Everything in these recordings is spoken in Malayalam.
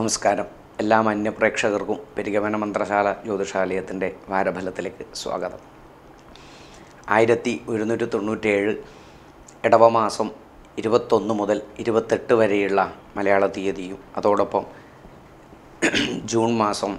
നമസ്കാരം എല്ലാ മാന്യപ്രേക്ഷകർക്കും പെരിഗമന മന്ത്രശാല ജ്യോതിഷാലയത്തിൻ്റെ വാരഫലത്തിലേക്ക് സ്വാഗതം ആയിരത്തി ഒരുന്നൂറ്റി തൊണ്ണൂറ്റേഴ് ഇടവമാസം ഇരുപത്തൊന്ന് മുതൽ ഇരുപത്തെട്ട് വരെയുള്ള മലയാള തീയതിയും അതോടൊപ്പം ജൂൺ മാസം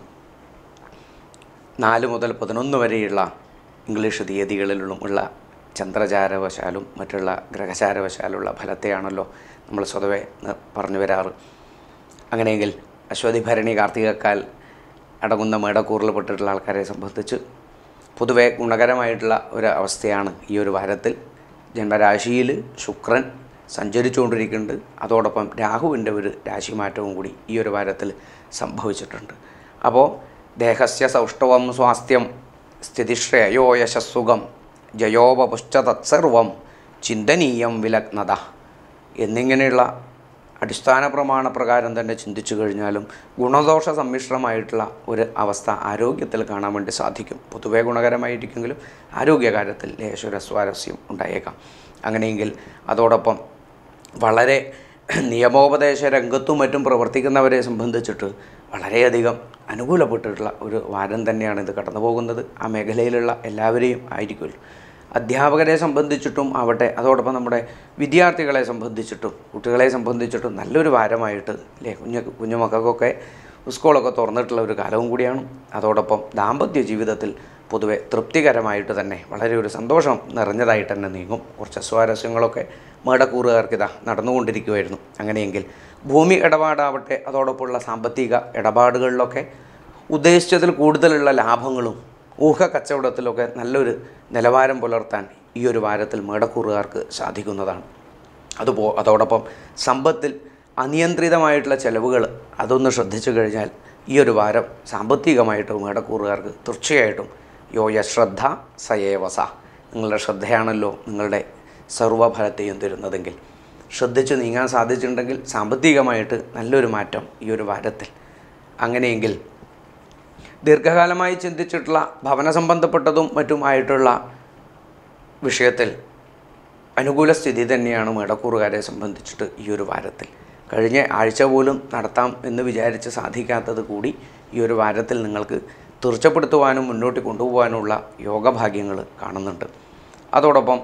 നാല് മുതൽ പതിനൊന്ന് വരെയുള്ള ഇംഗ്ലീഷ് തീയതികളിലും ഉള്ള ചന്ദ്രചാരവശാലും മറ്റുള്ള ഗ്രഹചാരവശാലുള്ള ഫലത്തെയാണല്ലോ നമ്മൾ സ്വതവേ ന- പറഞ്ഞു വരാറ് അങ്ങനെയെങ്കിൽ അശ്വതി ഭരണി കാർത്തികക്കാൽ അടങ്ങുന്ന മേടക്കൂറിൽപ്പെട്ടിട്ടുള്ള ആൾക്കാരെ സംബന്ധിച്ച് പൊതുവെ ഗുണകരമായിട്ടുള്ള ഒരു അവസ്ഥയാണ് ഈ ഒരു വാരത്തിൽ ജന്മരാശിയിൽ ശുക്രൻ സഞ്ചരിച്ചുകൊണ്ടിരിക്കുന്നുണ്ട് അതോടൊപ്പം രാഹുവിൻ്റെ ഒരു രാശിമാറ്റവും കൂടി ഈ ഒരു വാരത്തിൽ സംഭവിച്ചിട്ടുണ്ട് അപ്പോൾ ദേഹസ്യ സൗഷ്ഠവം സ്വാസ്ഥ്യം സ്ഥിതിശ്രേയോ യശസ്സുഖം ജയോപപുശ്ച തത്സർവം ചിന്തനീയം വിലഗ്നത എന്നിങ്ങനെയുള്ള അടിസ്ഥാന പ്രമാണ പ്രകാരം തന്നെ ചിന്തിച്ചു കഴിഞ്ഞാലും ഗുണദോഷ സമ്മിശ്രമായിട്ടുള്ള ഒരു അവസ്ഥ ആരോഗ്യത്തിൽ കാണാൻ വേണ്ടി സാധിക്കും പൊതുവേ ഗുണകരമായിരിക്കുമെങ്കിലും ആരോഗ്യകാര്യത്തിൽ ലേശര സ്വാരസ്യം ഉണ്ടായേക്കാം അങ്ങനെയെങ്കിൽ അതോടൊപ്പം വളരെ നിയമോപദേശ രംഗത്തും മറ്റും പ്രവർത്തിക്കുന്നവരെ സംബന്ധിച്ചിട്ട് വളരെയധികം അനുകൂലപ്പെട്ടിട്ടുള്ള ഒരു വാരം തന്നെയാണ് ഇത് കടന്നു പോകുന്നത് ആ മേഖലയിലുള്ള എല്ലാവരെയും ആയിരിക്കുമല്ലോ അധ്യാപകരെ സംബന്ധിച്ചിട്ടും ആവട്ടെ അതോടൊപ്പം നമ്മുടെ വിദ്യാർത്ഥികളെ സംബന്ധിച്ചിട്ടും കുട്ടികളെ സംബന്ധിച്ചിട്ടും നല്ലൊരു വാരമായിട്ട് അല്ലേ കുഞ്ഞു കുഞ്ഞുമക്കൾക്കൊക്കെ സ്കൂളൊക്കെ തുറന്നിട്ടുള്ള ഒരു കാലവും കൂടിയാണ് അതോടൊപ്പം ദാമ്പത്യ ജീവിതത്തിൽ പൊതുവെ തൃപ്തികരമായിട്ട് തന്നെ വളരെ ഒരു സന്തോഷം നിറഞ്ഞതായിട്ട് തന്നെ നീങ്ങും കുറച്ച് സ്വാരസ്യങ്ങളൊക്കെ മേടക്കൂറുകാർക്ക് ഇതാ നടന്നുകൊണ്ടിരിക്കുമായിരുന്നു അങ്ങനെയെങ്കിൽ ഭൂമി ഇടപാടാവട്ടെ അതോടൊപ്പമുള്ള സാമ്പത്തിക ഇടപാടുകളിലൊക്കെ ഉദ്ദേശിച്ചതിൽ കൂടുതലുള്ള ലാഭങ്ങളും ഊഹ കച്ചവടത്തിലൊക്കെ നല്ലൊരു നിലവാരം പുലർത്താൻ ഈ ഒരു വാരത്തിൽ മേടക്കൂറുകാർക്ക് സാധിക്കുന്നതാണ് അതുപോ അതോടൊപ്പം സമ്പത്തിൽ അനിയന്ത്രിതമായിട്ടുള്ള ചെലവുകൾ അതൊന്ന് ശ്രദ്ധിച്ചു കഴിഞ്ഞാൽ ഈ ഒരു വാരം സാമ്പത്തികമായിട്ട് മേടക്കൂറുകാർക്ക് തീർച്ചയായിട്ടും യോ യശ്രദ്ധ സയേവസ നിങ്ങളുടെ ശ്രദ്ധയാണല്ലോ നിങ്ങളുടെ സർവ്വഫലത്തെയും തരുന്നതെങ്കിൽ ശ്രദ്ധിച്ച് നീങ്ങാൻ സാധിച്ചിട്ടുണ്ടെങ്കിൽ സാമ്പത്തികമായിട്ട് നല്ലൊരു മാറ്റം ഈ ഒരു വാരത്തിൽ അങ്ങനെയെങ്കിൽ ദീർഘകാലമായി ചിന്തിച്ചിട്ടുള്ള ഭവന സംബന്ധപ്പെട്ടതും മറ്റുമായിട്ടുള്ള വിഷയത്തിൽ അനുകൂല സ്ഥിതി തന്നെയാണ് മേടക്കൂറുകാരെ സംബന്ധിച്ചിട്ട് ഈ ഒരു വാരത്തിൽ കഴിഞ്ഞ ആഴ്ച പോലും നടത്താം എന്ന് വിചാരിച്ച് സാധിക്കാത്തത് കൂടി ഈ ഒരു വാരത്തിൽ നിങ്ങൾക്ക് തീർച്ചപ്പെടുത്തുവാനും മുന്നോട്ട് കൊണ്ടുപോകാനുമുള്ള യോഗഭാഗ്യങ്ങൾ കാണുന്നുണ്ട് അതോടൊപ്പം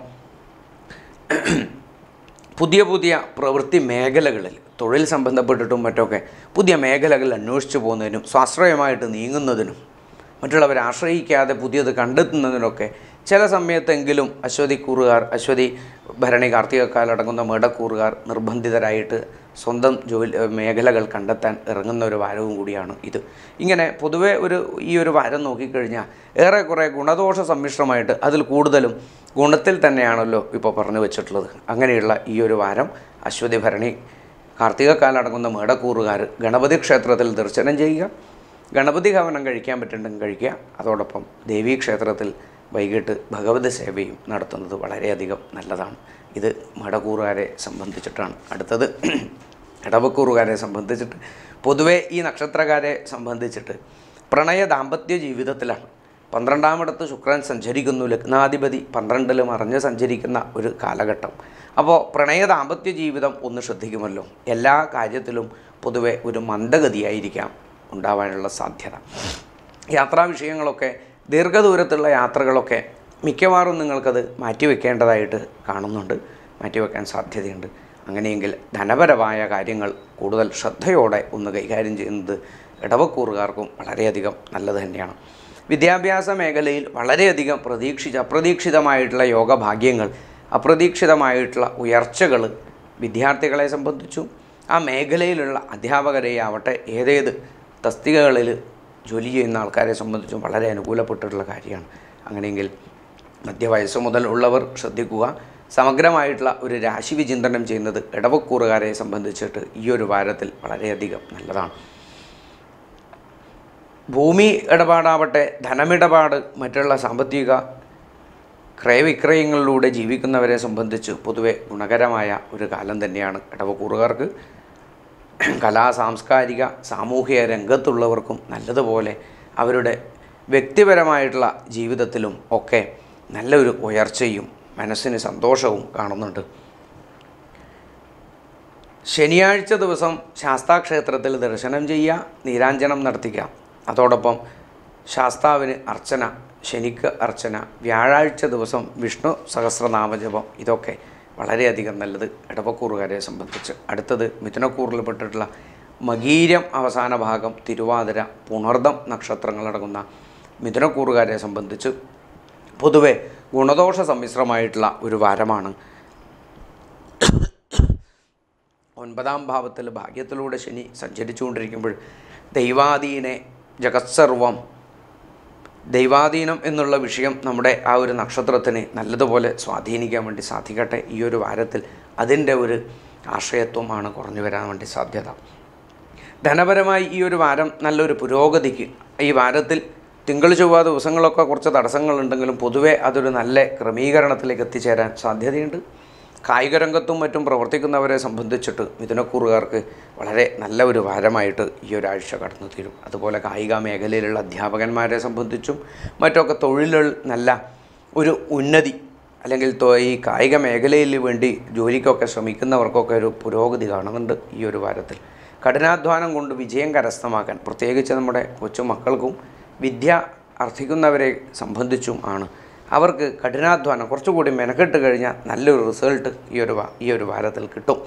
പുതിയ പുതിയ പ്രവൃത്തി മേഖലകളിൽ തൊഴിൽ സംബന്ധപ്പെട്ടിട്ടും മറ്റൊക്കെ പുതിയ മേഖലകൾ അന്വേഷിച്ചു പോകുന്നതിനും സ്വാശ്രയമായിട്ട് നീങ്ങുന്നതിനും മറ്റുള്ളവരെ ആശ്രയിക്കാതെ പുതിയത് കണ്ടെത്തുന്നതിനൊക്കെ ചില സമയത്തെങ്കിലും അശ്വതി കൂറുകാർ അശ്വതി ഭരണി കാർത്തികക്കാലടങ്ങുന്ന മേടക്കൂറുകാർ നിർബന്ധിതരായിട്ട് സ്വന്തം ജോലി മേഖലകൾ കണ്ടെത്താൻ ഇറങ്ങുന്ന ഒരു വാരവും കൂടിയാണ് ഇത് ഇങ്ങനെ പൊതുവേ ഒരു ഈ ഒരു വാരം നോക്കിക്കഴിഞ്ഞാൽ ഏറെക്കുറെ ഗുണദോഷ സമ്മിശ്രമായിട്ട് അതിൽ കൂടുതലും ഗുണത്തിൽ തന്നെയാണല്ലോ ഇപ്പോൾ പറഞ്ഞു വെച്ചിട്ടുള്ളത് അങ്ങനെയുള്ള ഈ ഒരു വാരം അശ്വതി ഭരണി കാർത്തികക്കാലടങ്ങുന്ന മേടക്കൂറുകാർ ഗണപതി ക്ഷേത്രത്തിൽ ദർശനം ചെയ്യുക ഗണപതി ഹവനം കഴിക്കാൻ പറ്റുന്നുണ്ടെങ്കിൽ കഴിക്കുക അതോടൊപ്പം ദേവീ ക്ഷേത്രത്തിൽ വൈകിട്ട് ഭഗവതി സേവയും നടത്തുന്നത് വളരെയധികം നല്ലതാണ് ഇത് മടക്കൂറുകാരെ സംബന്ധിച്ചിട്ടാണ് അടുത്തത് ഇടവക്കൂറുകാരെ സംബന്ധിച്ചിട്ട് പൊതുവേ ഈ നക്ഷത്രക്കാരെ സംബന്ധിച്ചിട്ട് പ്രണയ ദാമ്പത്യ ജീവിതത്തിലാണ് പന്ത്രണ്ടാമിടത്ത് ശുക്രൻ സഞ്ചരിക്കുന്നു ലഗ്നാധിപതി പന്ത്രണ്ടിൽ മറിഞ്ഞ് സഞ്ചരിക്കുന്ന ഒരു കാലഘട്ടം അപ്പോൾ പ്രണയ ദാമ്പത്യ ജീവിതം ഒന്ന് ശ്രദ്ധിക്കുമല്ലോ എല്ലാ കാര്യത്തിലും പൊതുവെ ഒരു മന്ദഗതിയായിരിക്കാം ഉണ്ടാവാനുള്ള സാധ്യത യാത്രാ വിഷയങ്ങളൊക്കെ ദീർഘദൂരത്തുള്ള യാത്രകളൊക്കെ മിക്കവാറും നിങ്ങൾക്കത് മാറ്റിവെക്കേണ്ടതായിട്ട് കാണുന്നുണ്ട് മാറ്റിവെക്കാൻ സാധ്യതയുണ്ട് അങ്ങനെയെങ്കിൽ ധനപരമായ കാര്യങ്ങൾ കൂടുതൽ ശ്രദ്ധയോടെ ഒന്ന് കൈകാര്യം ചെയ്യുന്നത് ഇടവക്കൂറുകാർക്കും വളരെയധികം നല്ലത് തന്നെയാണ് വിദ്യാഭ്യാസ മേഖലയിൽ വളരെയധികം പ്രതീക്ഷിച്ച അപ്രതീക്ഷിതമായിട്ടുള്ള യോഗഭാഗ്യങ്ങൾ അപ്രതീക്ഷിതമായിട്ടുള്ള ഉയർച്ചകൾ വിദ്യാർത്ഥികളെ സംബന്ധിച്ചും ആ മേഖലയിലുള്ള അധ്യാപകരെയാവട്ടെ ഏതേത് തസ്തികകളിൽ ജോലി ചെയ്യുന്ന ആൾക്കാരെ സംബന്ധിച്ചും വളരെ അനുകൂലപ്പെട്ടിട്ടുള്ള കാര്യമാണ് അങ്ങനെയെങ്കിൽ മധ്യവയസ്സ് മുതൽ ഉള്ളവർ ശ്രദ്ധിക്കുക സമഗ്രമായിട്ടുള്ള ഒരു രാശി വിചിന്തനം ചെയ്യുന്നത് ഇടവക്കൂറുകാരെ സംബന്ധിച്ചിട്ട് ഈ ഒരു വാരത്തിൽ വളരെയധികം നല്ലതാണ് ഭൂമി ഇടപാടാവട്ടെ ധനമിടപാട് മറ്റുള്ള സാമ്പത്തിക ക്രയവിക്രയങ്ങളിലൂടെ ജീവിക്കുന്നവരെ സംബന്ധിച്ച് പൊതുവെ ഗുണകരമായ ഒരു കാലം തന്നെയാണ് ഇടവക്കൂറുകാർക്ക് കലാ സാംസ്കാരിക സാമൂഹിക രംഗത്തുള്ളവർക്കും നല്ലതുപോലെ അവരുടെ വ്യക്തിപരമായിട്ടുള്ള ജീവിതത്തിലും ഒക്കെ നല്ലൊരു ഉയർച്ചയും മനസ്സിന് സന്തോഷവും കാണുന്നുണ്ട് ശനിയാഴ്ച ദിവസം ശാസ്താക്ഷേത്രത്തിൽ ദർശനം ചെയ്യുക നീരാഞ്ജനം നടത്തിക്കുക അതോടൊപ്പം ശാസ്താവിന് അർച്ചന ശനിക്ക് അർച്ചന വ്യാഴാഴ്ച ദിവസം വിഷ്ണു സഹസ്രനാമജപം ഇതൊക്കെ വളരെയധികം നല്ലത് ഇടവക്കൂറുകാരെ സംബന്ധിച്ച് അടുത്തത് മിഥുനക്കൂറിൽപ്പെട്ടിട്ടുള്ള മകീരം അവസാന ഭാഗം തിരുവാതിര പുണർദം നക്ഷത്രങ്ങളടങ്ങുന്ന മിഥുനക്കൂറുകാരെ സംബന്ധിച്ച് പൊതുവെ ഗുണദോഷ സമ്മിശ്രമായിട്ടുള്ള ഒരു വാരമാണ് ഒൻപതാം ഭാവത്തിൽ ഭാഗ്യത്തിലൂടെ ശനി സഞ്ചരിച്ചുകൊണ്ടിരിക്കുമ്പോൾ ദൈവാധീനെ ജഗത്സർവം ദൈവാധീനം എന്നുള്ള വിഷയം നമ്മുടെ ആ ഒരു നക്ഷത്രത്തിന് നല്ലതുപോലെ സ്വാധീനിക്കാൻ വേണ്ടി സാധിക്കട്ടെ ഈ ഒരു വാരത്തിൽ അതിൻ്റെ ഒരു ആശ്രയത്വമാണ് കുറഞ്ഞു വരാൻ വേണ്ടി സാധ്യത ധനപരമായി ഈ ഒരു വാരം നല്ലൊരു പുരോഗതിക്ക് ഈ വാരത്തിൽ തിങ്കൾ ചൊവ്വ ദിവസങ്ങളൊക്കെ കുറച്ച് തടസ്സങ്ങളുണ്ടെങ്കിലും പൊതുവെ അതൊരു നല്ല ക്രമീകരണത്തിലേക്ക് എത്തിച്ചേരാൻ സാധ്യതയുണ്ട് കായിക രംഗത്തും മറ്റും പ്രവർത്തിക്കുന്നവരെ സംബന്ധിച്ചിട്ട് മിഥുനക്കൂറുകാർക്ക് വളരെ നല്ല ഒരു വാരമായിട്ട് ഈ ഒരാഴ്ച കടന്നു തീരും അതുപോലെ കായിക മേഖലയിലുള്ള അധ്യാപകന്മാരെ സംബന്ധിച്ചും മറ്റൊക്കെ തൊഴിലുകൾ നല്ല ഒരു ഉന്നതി അല്ലെങ്കിൽ തൊ- ഈ കായിക മേഖലയിൽ വേണ്ടി ജോലിക്കൊക്കെ ശ്രമിക്കുന്നവർക്കൊക്കെ ഒരു പുരോഗതി കാണുന്നുണ്ട് ഈ ഒരു വാരത്തിൽ കഠിനാധ്വാനം കൊണ്ട് വിജയം കരസ്ഥമാക്കാൻ പ്രത്യേകിച്ച് നമ്മുടെ കൊച്ചുമക്കൾക്കും വിദ്യ അർത്ഥിക്കുന്നവരെ സംബന്ധിച്ചും ആണ് അവർക്ക് കഠിനാധ്വാനം കുറച്ചുകൂടി മെനക്കെട്ട് കഴിഞ്ഞാൽ നല്ലൊരു റിസൾട്ട് ഈ ഒരു വാ- ഈ ഒരു വാരത്തിൽ കിട്ടും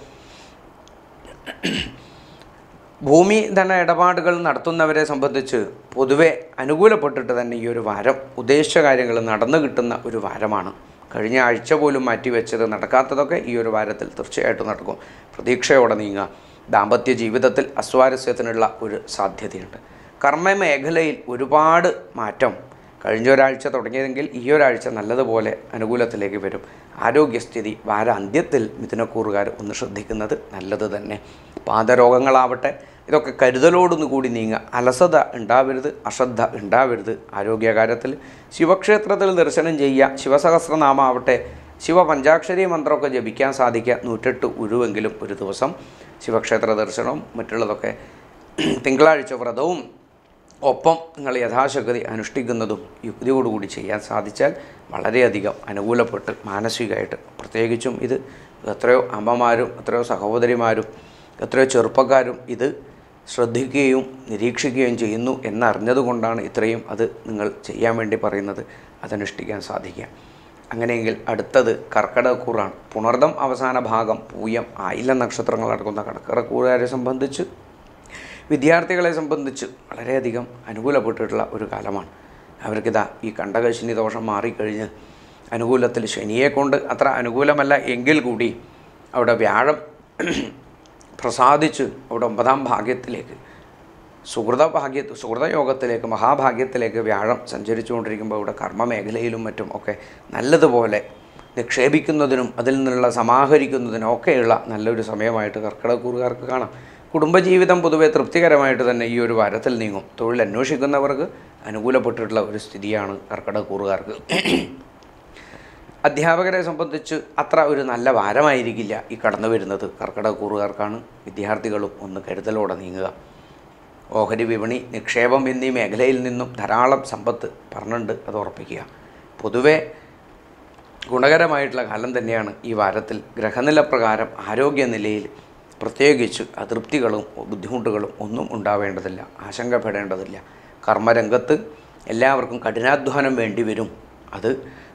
ഭൂമി ധന ഇടപാടുകൾ നടത്തുന്നവരെ സംബന്ധിച്ച് പൊതുവെ അനുകൂലപ്പെട്ടിട്ട് തന്നെ ഈ ഒരു വാരം ഉദ്ദേശിച്ച കാര്യങ്ങൾ നടന്നു കിട്ടുന്ന ഒരു വാരമാണ് കഴിഞ്ഞ ആഴ്ച പോലും മാറ്റിവെച്ചത് നടക്കാത്തതൊക്കെ ഈ ഒരു വാരത്തിൽ തീർച്ചയായിട്ടും നടക്കും പ്രതീക്ഷയോടെ നീങ്ങുക ദാമ്പത്യ ജീവിതത്തിൽ അസ്വാരസ്യത്തിനുള്ള ഒരു സാധ്യതയുണ്ട് കർമ്മ മേഖലയിൽ ഒരുപാട് മാറ്റം കഴിഞ്ഞ ഒരാഴ്ച തുടങ്ങിയതെങ്കിൽ ഈ ഒരാഴ്ച നല്ലതുപോലെ അനുകൂലത്തിലേക്ക് വരും ആരോഗ്യസ്ഥിതി വാരാന്ത്യത്തിൽ മിഥുനക്കൂറുകാർ ഒന്ന് ശ്രദ്ധിക്കുന്നത് നല്ലത് തന്നെ പാദരോഗങ്ങളാവട്ടെ ഇതൊക്കെ കരുതലോടൊന്നു കൂടി നീങ്ങുക അലസത ഉണ്ടാവരുത് അശ്രദ്ധ ഉണ്ടാവരുത് ആരോഗ്യകാര്യത്തിൽ ശിവക്ഷേത്രത്തിൽ ദർശനം ചെയ്യുക ശിവസഹസ്രനാമാവട്ടെ ശിവ പഞ്ചാക്ഷരി മന്ത്രമൊക്കെ ജപിക്കാൻ സാധിക്കുക നൂറ്റെട്ട് ഉരുവെങ്കിലും ഒരു ദിവസം ശിവക്ഷേത്ര ദർശനവും മറ്റുള്ളതൊക്കെ തിങ്കളാഴ്ച വ്രതവും ഒപ്പം നിങ്ങൾ യഥാശക്തി അനുഷ്ഠിക്കുന്നതും യുക്തിയോടുകൂടി ചെയ്യാൻ സാധിച്ചാൽ വളരെയധികം അനുകൂലപ്പെട്ട് മാനസികമായിട്ട് പ്രത്യേകിച്ചും ഇത് എത്രയോ അമ്മമാരും എത്രയോ സഹോദരിമാരും എത്രയോ ചെറുപ്പക്കാരും ഇത് ശ്രദ്ധിക്കുകയും നിരീക്ഷിക്കുകയും ചെയ്യുന്നു എന്നറിഞ്ഞതുകൊണ്ടാണ് ഇത്രയും അത് നിങ്ങൾ ചെയ്യാൻ വേണ്ടി പറയുന്നത് അതനുഷ്ഠിക്കാൻ സാധിക്കുക അങ്ങനെയെങ്കിൽ അടുത്തത് കർക്കിടകക്കൂറാണ് പുണർദം അവസാന ഭാഗം പൂയം ആയില്ല നക്ഷത്രങ്ങൾ അടങ്ങുന്ന കർക്കിടക്കൂറുകാരെ സംബന്ധിച്ച് വിദ്യാർത്ഥികളെ സംബന്ധിച്ച് വളരെയധികം അനുകൂലപ്പെട്ടിട്ടുള്ള ഒരു കാലമാണ് അവർക്കിതാ ഈ കണ്ടകശനി ദോഷം മാറിക്കഴിഞ്ഞ് അനുകൂലത്തിൽ ശനിയെ കൊണ്ട് അത്ര അനുകൂലമല്ല എങ്കിൽ കൂടി അവിടെ വ്യാഴം പ്രസാദിച്ച് അവിടെ ഒമ്പതാം ഭാഗ്യത്തിലേക്ക് സുഹൃത ഭാഗ്യ സുഹൃതയോഗത്തിലേക്ക് മഹാഭാഗ്യത്തിലേക്ക് വ്യാഴം സഞ്ചരിച്ചുകൊണ്ടിരിക്കുമ്പോൾ ഇവിടെ കർമ്മ മേഖലയിലും മറ്റും ഒക്കെ നല്ലതുപോലെ നിക്ഷേപിക്കുന്നതിനും അതിൽ നിന്നുള്ള സമാഹരിക്കുന്നതിനും ഒക്കെയുള്ള നല്ലൊരു സമയമായിട്ട് കർക്കിടകൂറുകാർക്ക് കാണാം കുടുംബജീവിതം പൊതുവെ തൃപ്തികരമായിട്ട് തന്നെ ഈ ഒരു വാരത്തിൽ നീങ്ങും തൊഴിൽ അന്വേഷിക്കുന്നവർക്ക് അനുകൂലപ്പെട്ടിട്ടുള്ള ഒരു സ്ഥിതിയാണ് കർക്കിടകൂറുകാർക്ക് അധ്യാപകരെ സംബന്ധിച്ച് അത്ര ഒരു നല്ല വാരമായിരിക്കില്ല ഈ കടന്നു വരുന്നത് കർക്കിടകൂറുകാർക്കാണ് വിദ്യാർത്ഥികളും ഒന്ന് കരുതലോടെ നീങ്ങുക ഓഹരി വിപണി നിക്ഷേപം എന്നീ മേഖലയിൽ നിന്നും ധാരാളം സമ്പത്ത് പറഞ്ഞിട്ടുണ്ട് അത് ഉറപ്പിക്കുക പൊതുവെ ഗുണകരമായിട്ടുള്ള കാലം തന്നെയാണ് ഈ വാരത്തിൽ ഗ്രഹനില പ്രകാരം ആരോഗ്യനിലയിൽ പ്രത്യേകിച്ച് അതൃപ്തികളും ബുദ്ധിമുട്ടുകളും ഒന്നും ഉണ്ടാവേണ്ടതില്ല ആശങ്കപ്പെടേണ്ടതില്ല കർമ്മരംഗത്ത് എല്ലാവർക്കും കഠിനാധ്വാനം വേണ്ടി വരും അത്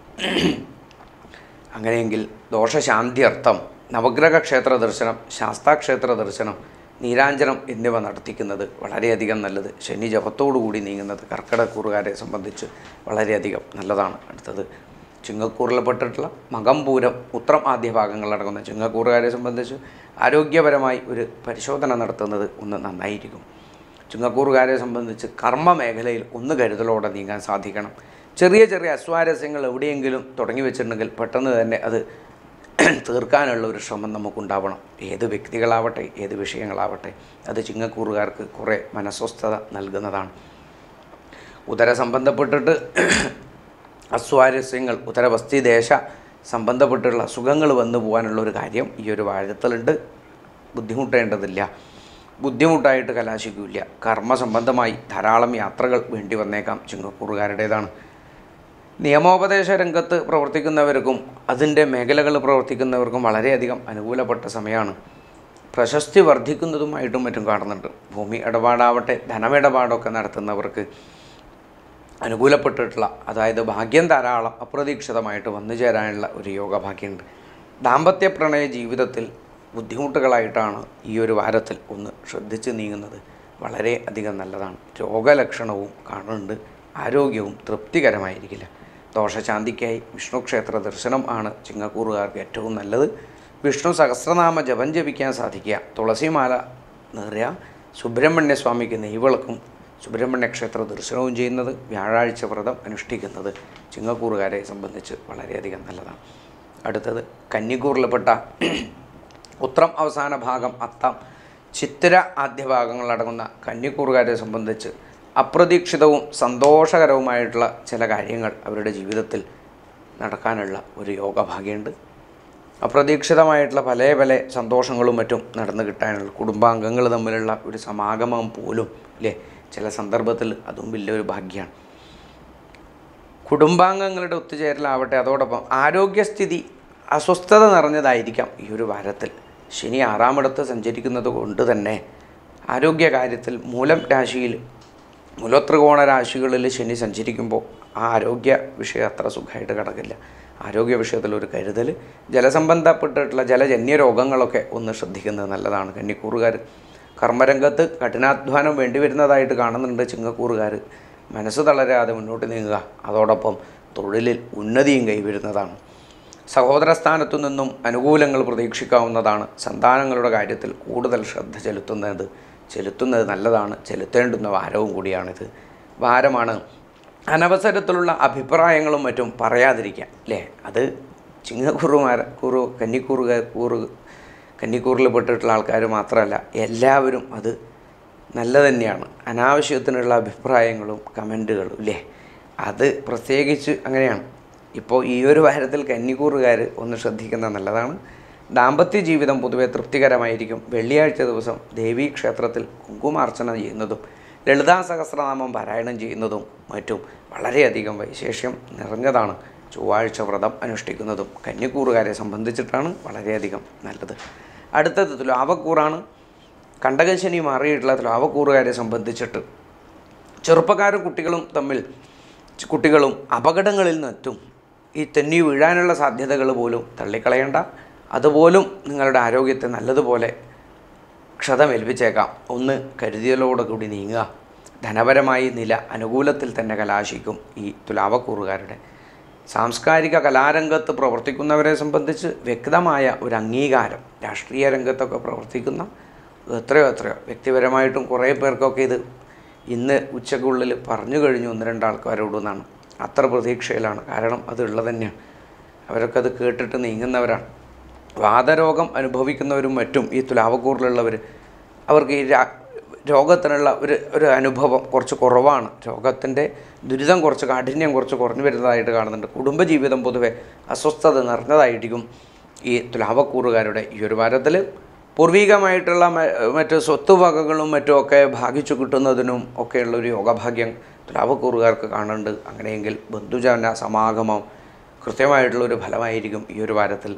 അങ്ങനെയെങ്കിൽ ദോഷശാന്തിയർത്ഥം നവഗ്രഹ ക്ഷേത്ര ദർശനം ശാസ്താക്ഷേത്ര ദർശനം നീരാഞ്ജനം എന്നിവ നടത്തിക്കുന്നത് വളരെയധികം നല്ലത് ശനി ജപത്തോടുകൂടി നീങ്ങുന്നത് കർക്കിടക്കൂറുകാരെ സംബന്ധിച്ച് വളരെയധികം നല്ലതാണ് അടുത്തത് ചിങ്ങക്കൂറിൽപ്പെട്ടിട്ടുള്ള മകംപൂരം ഉത്രം ആദ്യ ഭാഗങ്ങളടങ്ങുന്ന ചിങ്ങക്കൂറുകാരെ സംബന്ധിച്ച് ആരോഗ്യപരമായി ഒരു പരിശോധന നടത്തുന്നത് ഒന്ന് നന്നായിരിക്കും ചുങ്ങക്കൂറുകാരെ സംബന്ധിച്ച് കർമ്മ മേഖലയിൽ ഒന്ന് കരുതലോടെ നീങ്ങാൻ സാധിക്കണം ചെറിയ ചെറിയ അസ്വാരസ്യങ്ങൾ എവിടെയെങ്കിലും തുടങ്ങി വെച്ചിട്ടുണ്ടെങ്കിൽ പെട്ടെന്ന് തന്നെ അത് തീർക്കാനുള്ള ഒരു ശ്രമം നമുക്കുണ്ടാവണം ഏത് വ്യക്തികളാവട്ടെ ഏത് വിഷയങ്ങളാവട്ടെ അത് ചിങ്ങക്കൂറുകാർക്ക് കുറേ മനസ്വസ്ഥത നൽകുന്നതാണ് ഉദര സംബന്ധപ്പെട്ടിട്ട് അസ്വാരസ്യങ്ങൾ ഉദരവസ്തി ദേശ സംബന്ധപ്പെട്ടുള്ള അസുഖങ്ങൾ വന്നു പോകാനുള്ള ഒരു കാര്യം ഈ ഒരു വാഴത്തിലുണ്ട് ബുദ്ധിമുട്ടേണ്ടതില്ല ബുദ്ധിമുട്ടായിട്ട് കലാശിക്കില്ല കർമ്മ സംബന്ധമായി ധാരാളം യാത്രകൾ വേണ്ടി വന്നേക്കാം ചിങ്ങക്കൂറുകാരുടേതാണ് നിയമോപദേശ രംഗത്ത് പ്രവർത്തിക്കുന്നവർക്കും അതിൻ്റെ മേഖലകൾ പ്രവർത്തിക്കുന്നവർക്കും വളരെയധികം അനുകൂലപ്പെട്ട സമയമാണ് പ്രശസ്തി വർദ്ധിക്കുന്നതുമായിട്ടും മറ്റും കാണുന്നുണ്ട് ഭൂമി ഇടപാടാവട്ടെ ധനമിടപാടൊക്കെ നടത്തുന്നവർക്ക് അനുകൂലപ്പെട്ടിട്ടുള്ള അതായത് ഭാഗ്യം ധാരാളം അപ്രതീക്ഷിതമായിട്ട് വന്നു ചേരാനുള്ള ഒരു യോഗഭാഗ്യമുണ്ട് ദാമ്പത്യ പ്രണയ ജീവിതത്തിൽ ബുദ്ധിമുട്ടുകളായിട്ടാണ് ഈ ഒരു വാരത്തിൽ ഒന്ന് ശ്രദ്ധിച്ച് നീങ്ങുന്നത് വളരെ അധികം നല്ലതാണ് രോഗലക്ഷണവും കാണുന്നുണ്ട് ആരോഗ്യവും തൃപ്തികരമായിരിക്കില്ല ദോഷശാന്തിക്കായി വിഷ്ണു ക്ഷേത്ര ദർശനം ആണ് ചിങ്ങക്കൂറുകാർക്ക് ഏറ്റവും നല്ലത് വിഷ്ണു സഹസ്രനാമ ജപം ജപിക്കാൻ സാധിക്കുക തുളസിമാല നേറിയ സുബ്രഹ്മണ്യ സ്വാമിക്ക് നെയ്വിളക്കും സുബ്രഹ്മണ്യ ക്ഷേത്ര ദർശനവും ചെയ്യുന്നത് വ്യാഴാഴ്ച വ്രതം അനുഷ്ഠിക്കുന്നത് ചിങ്ങക്കൂറുകാരെ സംബന്ധിച്ച് വളരെയധികം നല്ലതാണ് അടുത്തത് കന്നിക്കൂറിൽപ്പെട്ട ഉത്രം അവസാന ഭാഗം അത്തം ചിത്തിര ആദ്യ ഭാഗങ്ങളടങ്ങുന്ന കന്നിക്കൂറുകാരെ സംബന്ധിച്ച് അപ്രതീക്ഷിതവും സന്തോഷകരവുമായിട്ടുള്ള ചില കാര്യങ്ങൾ അവരുടെ ജീവിതത്തിൽ നടക്കാനുള്ള ഒരു യോഗഭാഗ്യമുണ്ട് അപ്രതീക്ഷിതമായിട്ടുള്ള പല പല സന്തോഷങ്ങളും മറ്റും നടന്നു കിട്ടാനുള്ള കുടുംബാംഗങ്ങൾ തമ്മിലുള്ള ഒരു സമാഗമം പോലും അല്ലേ ചില സന്ദർഭത്തിൽ അതും വലിയൊരു ഭാഗ്യമാണ് കുടുംബാംഗങ്ങളുടെ ഒത്തുചേരലാവട്ടെ അതോടൊപ്പം ആരോഗ്യസ്ഥിതി അസ്വസ്ഥത നിറഞ്ഞതായിരിക്കാം ഈ ഒരു വാരത്തിൽ ശനി ആറാമിടത്ത് സഞ്ചരിക്കുന്നത് കൊണ്ട് തന്നെ ആരോഗ്യകാര്യത്തിൽ മൂലം രാശിയിൽ മൂലത്രികോണ രാശികളിൽ ശനി സഞ്ചരിക്കുമ്പോൾ ആ ആരോഗ്യ വിഷയം അത്ര സുഖമായിട്ട് കിടക്കില്ല ആരോഗ്യ വിഷയത്തിൽ ഒരു കരുതൽ ജലസംബന്ധപ്പെട്ടിട്ടുള്ള ജലജന്യ രോഗങ്ങളൊക്കെ ഒന്ന് ശ്രദ്ധിക്കുന്നത് നല്ലതാണ് കന്നിക്കൂറുകാർ കർമ്മരംഗത്ത് കഠിനാധ്വാനം വേണ്ടി വരുന്നതായിട്ട് കാണുന്നുണ്ട് ചിങ്ങക്കൂറുകാർ മനസ്സ് തളരാതെ മുന്നോട്ട് നീങ്ങുക അതോടൊപ്പം തൊഴിലിൽ ഉന്നതിയും കൈവരുന്നതാണ് സഹോദര സ്ഥാനത്തു നിന്നും അനുകൂലങ്ങൾ പ്രതീക്ഷിക്കാവുന്നതാണ് സന്താനങ്ങളുടെ കാര്യത്തിൽ കൂടുതൽ ശ്രദ്ധ ചെലുത്തുന്നത് ചെലുത്തുന്നത് നല്ലതാണ് ചെലുത്തേണ്ടുന്ന വാരവും കൂടിയാണിത് വാരമാണ് അനവസരത്തിലുള്ള അഭിപ്രായങ്ങളും മറ്റും പറയാതിരിക്കുക അല്ലേ അത് ചിങ്ങക്കുറുമാര കുറു കന്നിക്കൂറുക കൂറ് കന്നിക്കൂറിൽ പെട്ടിട്ടുള്ള ആൾക്കാർ മാത്രമല്ല എല്ലാവരും അത് നല്ല തന്നെയാണ് അനാവശ്യത്തിനുള്ള അഭിപ്രായങ്ങളും കമൻറ്റുകളും ഇല്ലേ അത് പ്രത്യേകിച്ച് അങ്ങനെയാണ് ഇപ്പോൾ ഈ ഒരു വാരത്തിൽ കന്നിക്കൂറുകാർ ഒന്ന് ശ്രദ്ധിക്കുന്നത് നല്ലതാണ് ദാമ്പത്യ ജീവിതം പൊതുവെ തൃപ്തികരമായിരിക്കും വെള്ളിയാഴ്ച ദിവസം ദേവീ ക്ഷേത്രത്തിൽ കുങ്കുമാർച്ചന ചെയ്യുന്നതും ലളിതാ സഹസ്രനാമം പാരായണം ചെയ്യുന്നതും മറ്റും വളരെയധികം വൈശേഷ്യം നിറഞ്ഞതാണ് ചൊവ്വാഴ്ച വ്രതം അനുഷ്ഠിക്കുന്നതും കന്നിക്കൂറുകാരെ സംബന്ധിച്ചിട്ടാണ് വളരെയധികം നല്ലത് അടുത്തത് തുലാവക്കൂറാണ് കണ്ടകശനി മാറിയിട്ടുള്ള തുലാവക്കൂറുകാരെ സംബന്ധിച്ചിട്ട് ചെറുപ്പക്കാരും കുട്ടികളും തമ്മിൽ കുട്ടികളും അപകടങ്ങളിൽ നിന്നെത്തും ഈ തെന്നി വീഴാനുള്ള സാധ്യതകൾ പോലും തള്ളിക്കളയണ്ട അതുപോലും നിങ്ങളുടെ ആരോഗ്യത്തെ നല്ലതുപോലെ ക്ഷതമേൽപ്പിച്ചേക്കാം ഒന്ന് കരുതിയലോടെ കൂടി നീങ്ങുക ധനപരമായി നില അനുകൂലത്തിൽ തന്നെ കലാശിക്കും ഈ തുലാവക്കൂറുകാരുടെ സാംസ്കാരിക കലാരംഗത്ത് പ്രവർത്തിക്കുന്നവരെ സംബന്ധിച്ച് വ്യക്തമായ ഒരു അംഗീകാരം രാഷ്ട്രീയ രംഗത്തൊക്കെ പ്രവർത്തിക്കുന്ന എത്രയോ എത്രയോ വ്യക്തിപരമായിട്ടും കുറേ പേർക്കൊക്കെ ഇത് ഇന്ന് ഉച്ചക്കുള്ളിൽ പറഞ്ഞു കഴിഞ്ഞു ഒന്ന് രണ്ടാൾക്കാരോടെന്നാണ് അത്ര പ്രതീക്ഷയിലാണ് കാരണം അത് ഉള്ളത് തന്നെയാണ് അവരൊക്കെ അത് കേട്ടിട്ട് നീങ്ങുന്നവരാണ് വാദരോഗം അനുഭവിക്കുന്നവരും മറ്റും ഈ തുലാവക്കൂറിലുള്ളവർ അവർക്ക് ഈ രാ- രോഗത്തിനുള്ള ഒരു ഒരു അനുഭവം കുറച്ച് കുറവാണ് രോഗത്തിൻ്റെ ദുരിതം കുറച്ച് കാഠിന്യം കുറച്ച് കുറഞ്ഞു വരുന്നതായിട്ട് കാണുന്നുണ്ട് കുടുംബജീവിതം പൊതുവെ അസ്വസ്ഥത നിറഞ്ഞതായിരിക്കും ഈ തുലാവക്കൂറുകാരുടെ ഈ ഒരു വാരത്തിൽ പൂർവികമായിട്ടുള്ള മ- മറ്റ് സ്വത്തുവകകളും മറ്റും ഒക്കെ ഭാഗിച്ചു കിട്ടുന്നതിനും ഒക്കെയുള്ള ഒരു യോഗഭാഗ്യം തുലാവക്കൂറുകാർക്ക് കാണുന്നുണ്ട് അങ്ങനെയെങ്കിൽ ബന്ധുജന സമാഗമം കൃത്യമായിട്ടുള്ളൊരു ഫലമായിരിക്കും ഈ ഒരു വാരത്തിൽ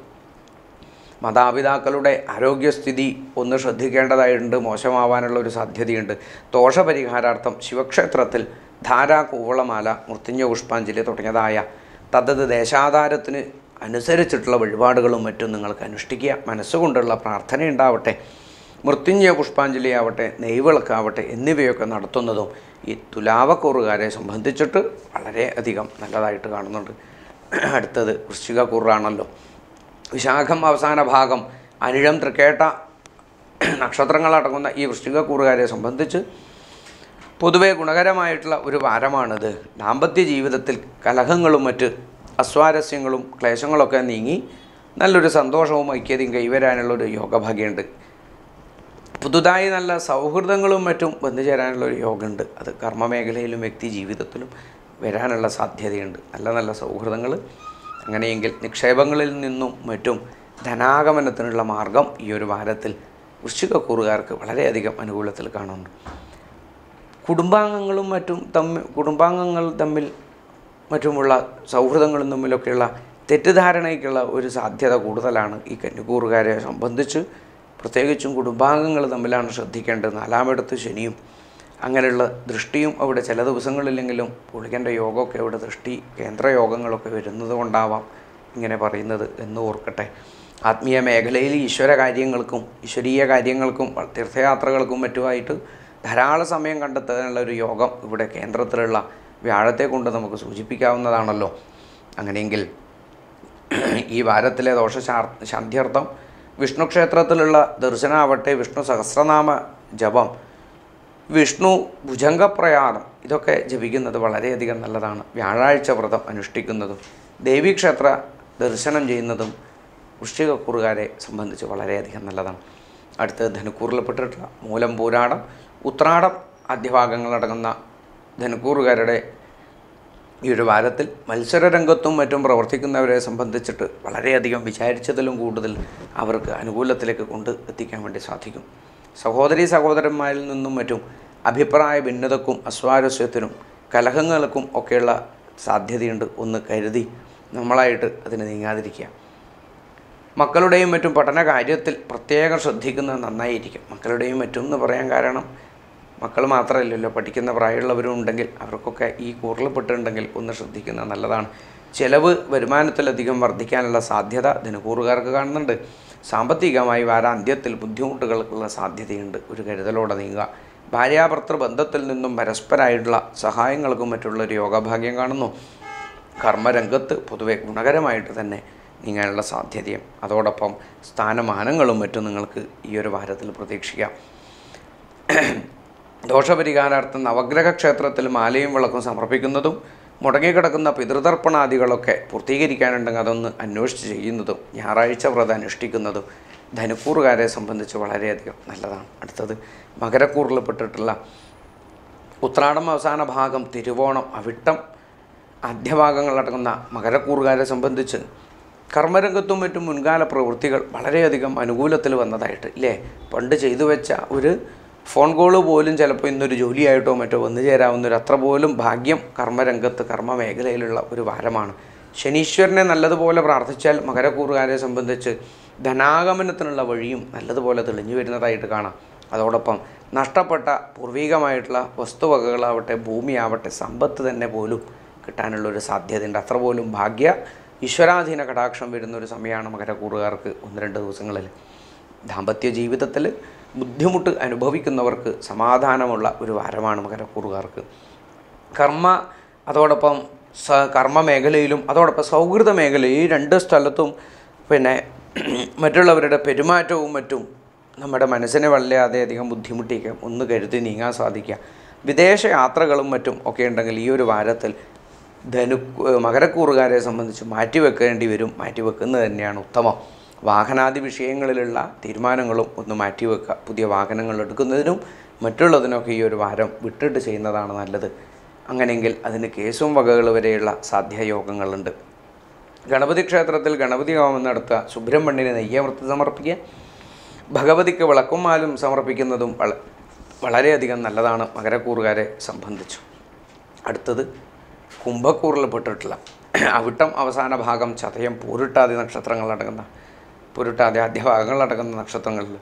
മാതാപിതാക്കളുടെ ആരോഗ്യസ്ഥിതി ഒന്ന് ശ്രദ്ധിക്കേണ്ടതായിട്ടുണ്ട് മോശമാവാനുള്ള ഒരു സാധ്യതയുണ്ട് ദോഷപരിഹാരാർത്ഥം ശിവക്ഷേത്രത്തിൽ ധാരാ കൂവളമാല മൃത്യുഞ്ജ പുഷ്പാഞ്ജലി തുടങ്ങിയതായ തദ്ദത് ദേശാധാരത്തിന് അനുസരിച്ചിട്ടുള്ള വഴിപാടുകളും മറ്റും നിങ്ങൾക്ക് അനുഷ്ഠിക്കുക മനസ്സുകൊണ്ടുള്ള പ്രാർത്ഥന ഉണ്ടാവട്ടെ മൃത്യുഞ്ജയ പുഷ്പാഞ്ജലി ആവട്ടെ നെയ്വിളക്കാവട്ടെ എന്നിവയൊക്കെ നടത്തുന്നതും ഈ തുലാവക്കൂറുകാരെ സംബന്ധിച്ചിട്ട് വളരെയധികം നല്ലതായിട്ട് കാണുന്നുണ്ട് അടുത്തത് വൃശ്ചികക്കൂറാണല്ലോ വിശാഖം അവസാന ഭാഗം അനിഴം തൃക്കേട്ട നക്ഷത്രങ്ങളടങ്ങുന്ന ഈ വൃശ്ചികക്കൂറുകാരെ സംബന്ധിച്ച് പൊതുവെ ഗുണകരമായിട്ടുള്ള ഒരു വാരമാണിത് ദാമ്പത്യ ജീവിതത്തിൽ കലഹങ്ങളും മറ്റ് അസ്വാരസ്യങ്ങളും ക്ലേശങ്ങളൊക്കെ നീങ്ങി നല്ലൊരു സന്തോഷവും ഐക്യതയും കൈവരാനുള്ള ഒരു യോഗഭാഗ്യമുണ്ട് പുതുതായി നല്ല സൗഹൃദങ്ങളും മറ്റും വന്നുചേരാനുള്ള ഒരു യോഗമുണ്ട് അത് കർമ്മമേഖലയിലും വ്യക്തി ജീവിതത്തിലും വരാനുള്ള സാധ്യതയുണ്ട് നല്ല നല്ല സൗഹൃദങ്ങൾ അങ്ങനെയെങ്കിൽ നിക്ഷേപങ്ങളിൽ നിന്നും മറ്റും ധനാഗമനത്തിനുള്ള മാർഗം ഈ ഒരു വാരത്തിൽ വൃശ്ചികക്കൂറുകാർക്ക് വളരെയധികം അനുകൂലത്തിൽ കാണുന്നുണ്ട് കുടുംബാംഗങ്ങളും മറ്റും തമ്മിൽ കുടുംബാംഗങ്ങൾ തമ്മിൽ മറ്റുമുള്ള സൗഹൃദങ്ങളും തമ്മിലൊക്കെയുള്ള തെറ്റിദ്ധാരണയ്ക്കുള്ള ഒരു സാധ്യത കൂടുതലാണ് ഈ കന്നിക്കൂറുകാരെ സംബന്ധിച്ച് പ്രത്യേകിച്ചും കുടുംബാംഗങ്ങൾ തമ്മിലാണ് ശ്രദ്ധിക്കേണ്ടത് നാലാമിടത്ത് ശനിയും അങ്ങനെയുള്ള ദൃഷ്ടിയും അവിടെ ചില ദിവസങ്ങളില്ലെങ്കിലും പുളിക്കൻ്റെ യോഗമൊക്കെ അവിടെ ദൃഷ്ടി കേന്ദ്ര യോഗങ്ങളൊക്കെ വരുന്നത് കൊണ്ടാവാം ഇങ്ങനെ പറയുന്നത് എന്ന് ഓർക്കട്ടെ ആത്മീയ മേഖലയിൽ ഈശ്വര കാര്യങ്ങൾക്കും ഈശ്വരീയ കാര്യങ്ങൾക്കും തീർത്ഥയാത്രകൾക്കും മറ്റുമായിട്ട് ധാരാളം സമയം കണ്ടെത്താനുള്ള ഒരു യോഗം ഇവിടെ കേന്ദ്രത്തിലുള്ള വ്യാഴത്തെ കൊണ്ട് നമുക്ക് സൂചിപ്പിക്കാവുന്നതാണല്ലോ അങ്ങനെയെങ്കിൽ ഈ വാരത്തിലെ ദോഷ ശാന്ത്യർത്ഥം വിഷ്ണു ക്ഷേത്രത്തിലുള്ള ദർശനാവട്ടെ വിഷ്ണു സഹസ്രനാമ ജപം വിഷ്ണു ഭുജംഗപ്രയാണം ഇതൊക്കെ ജപിക്കുന്നത് വളരെയധികം നല്ലതാണ് വ്യാഴാഴ്ച വ്രതം അനുഷ്ഠിക്കുന്നതും ദേവീക്ഷേത്ര ദർശനം ചെയ്യുന്നതും വൃശ്ചികക്കൂറുകാരെ സംബന്ധിച്ച് വളരെയധികം നല്ലതാണ് അടുത്ത് ധനുക്കൂറിൽപ്പെട്ടിട്ടുള്ള മൂലം പൂരാടം ഉത്രാടം ആദ്യഭാഗങ്ങളടങ്ങുന്ന ധനുക്കൂറുകാരുടെ ഈ ഒരു വാരത്തിൽ മത്സരരംഗത്തും മറ്റും പ്രവർത്തിക്കുന്നവരെ സംബന്ധിച്ചിട്ട് വളരെയധികം വിചാരിച്ചതിലും കൂടുതൽ അവർക്ക് അനുകൂലത്തിലേക്ക് കൊണ്ട് എത്തിക്കാൻ വേണ്ടി സാധിക്കും സഹോദരി സഹോദരന്മാരിൽ നിന്നും മറ്റും അഭിപ്രായ ഭിന്നതക്കും അസ്വാരസ്യത്തിനും കലഹങ്ങൾക്കും ഒക്കെയുള്ള സാധ്യതയുണ്ട് ഒന്ന് കരുതി നമ്മളായിട്ട് അതിന് നീങ്ങാതിരിക്കുക മക്കളുടെയും മറ്റും പഠന കാര്യത്തിൽ പ്രത്യേകം ശ്രദ്ധിക്കുന്നത് നന്നായിരിക്കും മക്കളുടെയും മറ്റും എന്ന് പറയാൻ കാരണം മക്കൾ മാത്രമല്ലല്ലോ പഠിക്കുന്ന പ്രായമുള്ളവരും ഉണ്ടെങ്കിൽ അവർക്കൊക്കെ ഈ കൂറിൽപ്പെട്ടിട്ടുണ്ടെങ്കിൽ ഒന്ന് ശ്രദ്ധിക്കുന്നത് നല്ലതാണ് ചിലവ് വരുമാനത്തിലധികം വർദ്ധിക്കാനുള്ള സാധ്യത ധനുകൂറുകാർക്ക് കാണുന്നുണ്ട് സാമ്പത്തികമായി വാരാന്ത്യത്തിൽ ബുദ്ധിമുട്ടുകൾക്കുള്ള സാധ്യതയുണ്ട് ഒരു കരുതലോടെ നീങ്ങുക ഭാര്യാഭർത്തൃ ബന്ധത്തിൽ നിന്നും പരസ്പരമായിട്ടുള്ള സഹായങ്ങൾക്കും മറ്റുള്ള ഒരു യോഗഭാഗ്യം കാണുന്നു കർമ്മരംഗത്ത് പൊതുവെ ഗുണകരമായിട്ട് തന്നെ നീങ്ങാനുള്ള സാധ്യതയും അതോടൊപ്പം സ്ഥാനമാനങ്ങളും മറ്റും നിങ്ങൾക്ക് ഈ ഒരു വാരത്തിൽ പ്രതീക്ഷിക്കാം ദോഷപരിഹാരാർത്ഥം നവഗ്രഹ ക്ഷേത്രത്തിൽ മാലയും വിളക്കും സമർപ്പിക്കുന്നതും മുടങ്ങിക്കിടക്കുന്ന പിതൃതർപ്പണാദികളൊക്കെ പൂർത്തീകരിക്കാനുണ്ടെങ്കിൽ അതൊന്ന് അന്വേഷിച്ച് ചെയ്യുന്നതും ഞായറാഴ്ച വ്രതം അനുഷ്ഠിക്കുന്നതും ധനുക്കൂറുകാരെ സംബന്ധിച്ച് വളരെയധികം നല്ലതാണ് അടുത്തത് മകരക്കൂറിൽപ്പെട്ടിട്ടുള്ള ഉത്രാടം അവസാന ഭാഗം തിരുവോണം അവിട്ടം ആദ്യഭാഗങ്ങളടങ്ങുന്ന മകരക്കൂറുകാരെ സംബന്ധിച്ച് കർമ്മരംഗത്തും മറ്റും മുൻകാല പ്രവൃത്തികൾ വളരെയധികം അനുകൂലത്തിൽ വന്നതായിട്ട് ഇല്ലേ പണ്ട് ചെയ്തു വെച്ച ഒരു ഫോൺ കോള് പോലും ചിലപ്പോൾ ഇന്നൊരു ജോലിയായിട്ടോ മറ്റോ വന്നു ചേരാവുന്ന ഒരു അത്ര പോലും ഭാഗ്യം കർമ്മരംഗത്ത് കർമ്മ മേഖലയിലുള്ള ഒരു വാരമാണ് ശനീശ്വരനെ നല്ലതുപോലെ പ്രാർത്ഥിച്ചാൽ മകരക്കൂറുകാരെ സംബന്ധിച്ച് ധനാഗമനത്തിനുള്ള വഴിയും നല്ലതുപോലെ തെളിഞ്ഞു വരുന്നതായിട്ട് കാണാം അതോടൊപ്പം നഷ്ടപ്പെട്ട പൂർവികമായിട്ടുള്ള വസ്തുവകകളാവട്ടെ ഭൂമിയാവട്ടെ സമ്പത്ത് തന്നെ പോലും കിട്ടാനുള്ളൊരു സാധ്യതയുണ്ട് അത്ര പോലും ഭാഗ്യ ഈശ്വരാധീന കടാക്ഷം വരുന്ന ഒരു സമയമാണ് മകരക്കൂറുകാർക്ക് ഒന്ന് രണ്ട് ദിവസങ്ങളിൽ ദാമ്പത്യ ജീവിതത്തിൽ ബുദ്ധിമുട്ട് അനുഭവിക്കുന്നവർക്ക് സമാധാനമുള്ള ഒരു വാരമാണ് മകരക്കൂറുകാർക്ക് കർമ്മ അതോടൊപ്പം സ കർമ്മ മേഖലയിലും അതോടൊപ്പം സൗഹൃദ മേഖല ഈ രണ്ട് സ്ഥലത്തും പിന്നെ മറ്റുള്ളവരുടെ പെരുമാറ്റവും മറ്റും നമ്മുടെ മനസ്സിനെ വളരെയധികം ബുദ്ധിമുട്ടിക്കാം ഒന്ന് കരുതി നീങ്ങാൻ സാധിക്കുക വിദേശ യാത്രകളും മറ്റും ഒക്കെ ഉണ്ടെങ്കിൽ ഈ ഒരു വാരത്തിൽ ധനു മകരക്കൂറുകാരെ സംബന്ധിച്ച് മാറ്റിവെക്കേണ്ടി വരും മാറ്റിവെക്കുന്നത് തന്നെയാണ് ഉത്തമം വാഹനാദി വിഷയങ്ങളിലുള്ള തീരുമാനങ്ങളും ഒന്ന് മാറ്റിവെക്കുക പുതിയ വാഹനങ്ങൾ എടുക്കുന്നതിനും മറ്റുള്ളതിനൊക്കെ ഈ ഒരു വാരം വിട്ടിട്ട് ചെയ്യുന്നതാണ് നല്ലത് അങ്ങനെയെങ്കിൽ അതിന് കേസും വകകൾ വരെയുള്ള സാധ്യയോഗങ്ങളുണ്ട് ഗണപതി ക്ഷേത്രത്തിൽ ഗണപതി ഹോമം നടത്തുക സുബ്രഹ്മണ്യന് നെയ്യവൃത്തി സമർപ്പിക്കുക ഭഗവതിക്ക് വിളക്കും മാലും സമർപ്പിക്കുന്നതും വള വളരെയധികം നല്ലതാണ് മകരക്കൂറുകാരെ സംബന്ധിച്ചു അടുത്തത് കുംഭക്കൂറിൽപ്പെട്ടിട്ടുള്ള അവിട്ടം അവസാന ഭാഗം ചതയം പൂരിട്ടാതി നക്ഷത്രങ്ങളടങ്ങുന്ന പൂരിട്ടാതി ആദ്യ ഭാഗങ്ങളടങ്ങുന്ന നക്ഷത്രങ്ങളിൽ